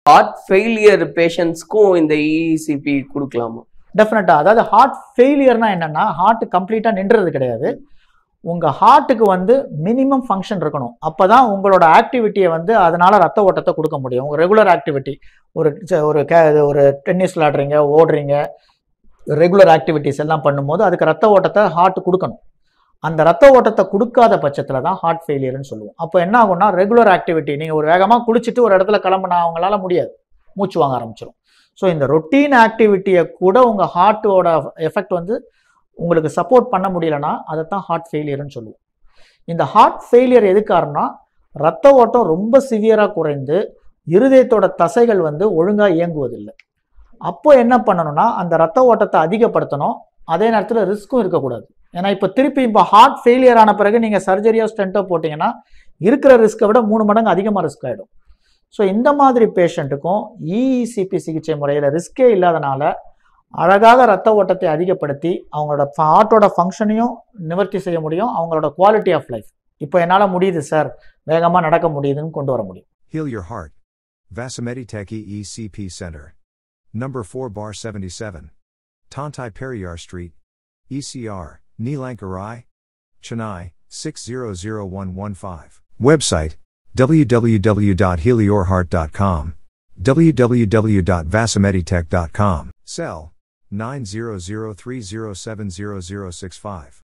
Heart failure பேஷண்ட்ஸ்க்கும் இந்த இசிபி கொடுக்கலாமா டெஃபினட்டா அதாவது ஹார்ட் ஃபெயிலியர்னா என்னன்னா ஹார்ட் கம்ப்ளீட்டா நின்றது கிடையாது உங்க ஹார்ட்டுக்கு வந்து மினிமம் ஃபங்க்ஷன் இருக்கணும் அப்பதான் உங்களோட ஆக்டிவிட்டியை வந்து அதனால ரத்த ஓட்டத்தை கொடுக்க முடியும் உங்க ரெகுலர் ஆக்டிவிட்டி ஒரு ச- ஒரு கே- ஒரு டென்னிஸ் விளாடுறீங்க ஓடுறீங்க ரெகுலர் ஆக்டிவிட்டிஸ் எல்லாம் பண்ணும்போது அதுக்கு ரத்த ஓட்டத்தை ஹார்ட் கொடுக்கணும் அந்த ரத்த ஓட்டத்தை கொடுக்காத பட்சத்தில் தான் ஹார்ட் ஃபெயிலியர்னு சொல்லுவோம் அப்போ என்ன ஆகும்னா ரெகுலர் ஆக்டிவிட்டி நீங்கள் ஒரு வேகமாக குளிச்சுட்டு ஒரு இடத்துல கிளம்புனா அவங்களால முடியாது மூச்சு வாங்க ஆரம்பிச்சிடும் ஸோ இந்த ரொட்டீன் ஆக்டிவிட்டியை கூட உங்கள் ஹார்ட்டோட எஃபெக்ட் வந்து உங்களுக்கு சப்போர்ட் பண்ண முடியலன்னா அதை தான் ஹார்ட் ஃபெயிலியர்னு சொல்லுவோம் இந்த ஹார்ட் ஃபெயிலியர் எது காரணம்னா ரத்த ஓட்டம் ரொம்ப சிவியராக குறைந்து இருதயத்தோட தசைகள் வந்து ஒழுங்காக இயங்குவதில்லை அப்போ என்ன பண்ணணும்னா அந்த ரத்த ஓட்டத்தை அதிகப்படுத்தணும் அதே நேரத்தில் ரிஸ்க்கும் இருக்கக்கூடாது ஏன்னா இப்போ திருப்பி இப்போ ஹார்ட் ஃபெயிலியர் ஆன பிறகு நீங்கள் சர்ஜரியோ ஸ்டென்ட்டோ போட்டிங்கன்னா இருக்கிற ரிஸ்க்கை விட மூணு மடங்கு அதிகமாக ரிஸ்க் ஆகிடும் ஸோ இந்த மாதிரி பேஷண்ட்டுக்கும் இஇசிபி சிகிச்சை முறையில் ரிஸ்கே இல்லாதனால அழகாக ரத்த ஓட்டத்தை அதிகப்படுத்தி அவங்களோட ஹார்ட்டோட ஃபங்க்ஷனையும் நிவர்த்தி செய்ய முடியும் அவங்களோட குவாலிட்டி ஆஃப் லைஃப் இப்போ என்னால் முடியுது சார் வேகமாக நடக்க முடியுதுன்னு கொண்டு வர முடியும் Heal your heart. Vasamedi Tech EECP Center. Number 4 Bar 77. Tantai Periyar Street. ECR, Neelankarai. Chennai, 600115. Website www.healyourheart.com. www.vasameditech.com. Cell 90030700065.